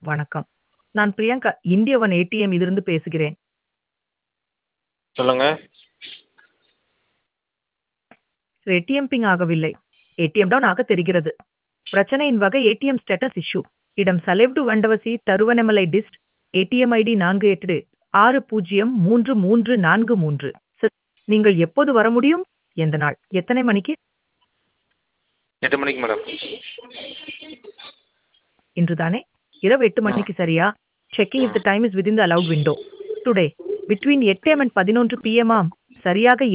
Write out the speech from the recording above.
வணக்கம். நான் பிரியங்கா இந்தியவன் ஏடிஎம் இதிலிருந்து பேசுகிறேன். சொல்லுங்க. ஏடிஎம் பிங் ஆகவில்லை. ஏடிஎம் டவுன் ஆக தெரிகிறது. பிரச்சனையின் வகை ஏடிஎம் ஸ்டேட்டஸ் இஷ்யூ. இடம் சலேவ்டு வண்டவசி தருவனமலை டிஸ்ட். ஏடிஎம் ஐடி நான்கு எட்டு ஆறு பூஜ்ஜியம் மூன்று மூன்று நான்கு மூன்று. சார், நீங்கள் எப்போது வர முடியும்? எந்த நாள்? எத்தனை மணிக்கு? 8 மணிக்கு மேடம். இன்று தானே? இரவு 8 ஆ. மணிக்கு சரியா? Checking if the time is within the allowed window. Today between 8 am and 11 pm ஆம். சரியாக